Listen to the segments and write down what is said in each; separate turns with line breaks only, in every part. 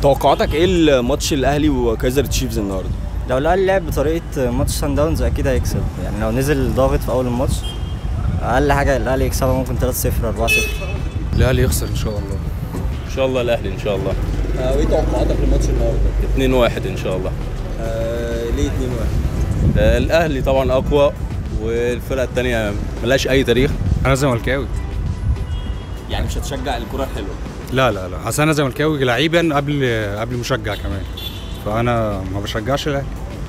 توقعاتك ايه الماتش الاهلي وكايزر تشيفز النهارده
لو الاهلي لعب بطريقه ماتش سان داونز اكيد هيكسب يعني لو نزل ضاغط في اول الماتش اقل حاجه الاهلي يكسبها ممكن 3-0 4-0
الاهلي يخسر ان شاء الله
ان شاء الله الاهلي ان شاء الله
وايه توقعاتك للماتش النهارده
2-1 ان شاء الله
آه ليه 2-1
آه، الاهلي طبعا اقوى والفرقه الثانيه ملهاش اي تاريخ
انا زملكاوي
يعني مش هتشجع الكره الحلوه
لا لا لا اصل انا زملكاوي لعيبا قبل قبل مشجع كمان فانا ما بشجعش الاهلي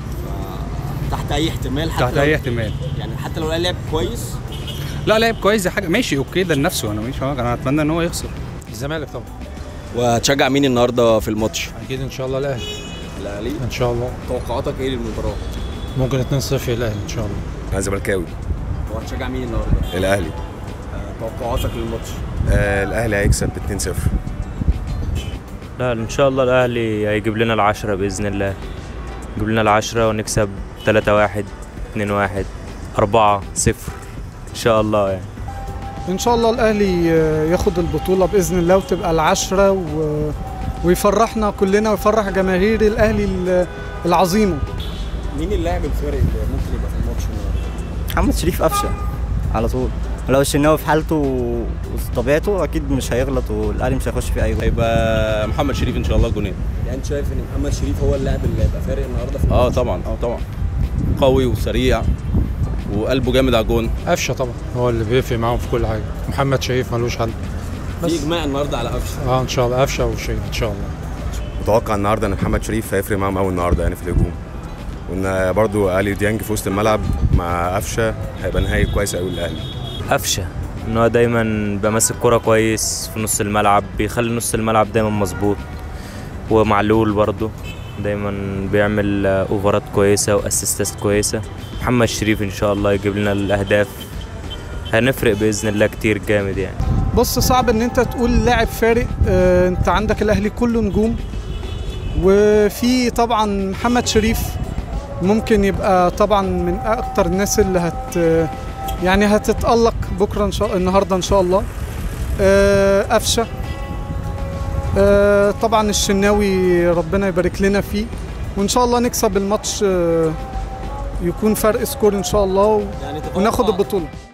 تحت اي احتمال حتى
تحت
لو
اي احتمال
يعني حتى لو الاهلي لعب كويس
لا لعب كويس دي حاجه ماشي اوكي ده لنفسه انا ماشي انا اتمنى ان هو يخسر
الزمالك طبعا
وهتشجع مين النهارده في الماتش
اكيد ان شاء الله الاهلي
الاهلي
ان شاء الله
توقعاتك ايه للمباراه
ممكن 2-0 الاهلي ان شاء الله
انا زملكاوي
وهتشجع مين النهارده
الاهلي
آه توقعاتك للماتش
آه الاهلي هيكسب 2-0
لا ان شاء الله الاهلي هيجيب لنا العشرة باذن الله يجيب لنا العشرة ونكسب 3 1 2 1 4 0 ان شاء الله يعني
ان شاء الله الاهلي ياخد البطوله باذن الله وتبقى العشره و... ويفرحنا كلنا ويفرح جماهير الاهلي ال- العظيمه
مين اللاعب الفارق اللي ممكن يبقى في الماتش النهارده
محمد شريف قفشه على طول لو الشناوي في حالته وطبيعته اكيد مش هيغلط والاهلي مش هيخش فيه اي جول
هيبقى محمد شريف ان شاء الله جونين
يعني انت شايف ان محمد شريف هو اللاعب اللي هيبقى فارق النهارده في
اه
الماتش؟
طبعا اه طبعا قوي وسريع وقلبه جامد على الجون
قفشه طبعا هو اللي بيفرق معاهم في كل حاجه محمد شريف ملوش حل
في اجماع النهارده على قفشه
اه ان شاء الله قفشه وشريف ان شاء الله
متوقع النهارده ان محمد شريف هيفرق معاهم قوي النهارده يعني في الهجوم وان برضو الي ديانج في وسط الملعب مع قفشه هيبقى نهائي كويس قوي للاهلي
قفشه ان هو دايما بيبقى ماسك كرة كويس في نص الملعب بيخلي نص الملعب دايما مظبوط ومعلول برضه دايما بيعمل آه، اوفرات كويسه واسيستات كويسه محمد شريف ان شاء الله يجيب لنا الاهداف هنفرق باذن الله كتير جامد يعني
بص صعب ان انت تقول لاعب فارق آه، انت عندك الاهلي كله نجوم وفي طبعا محمد شريف ممكن يبقى طبعا من اكتر الناس اللي هت يعني هتتألق بكره ان شاء النهارده ان شاء الله آه، قفشه آه، طبعا الشناوي ربنا يبارك لنا فيه وان شاء الله نكسب الماتش آه، يكون فرق سكور ان شاء الله
يعني تتوقع-
وناخد البطوله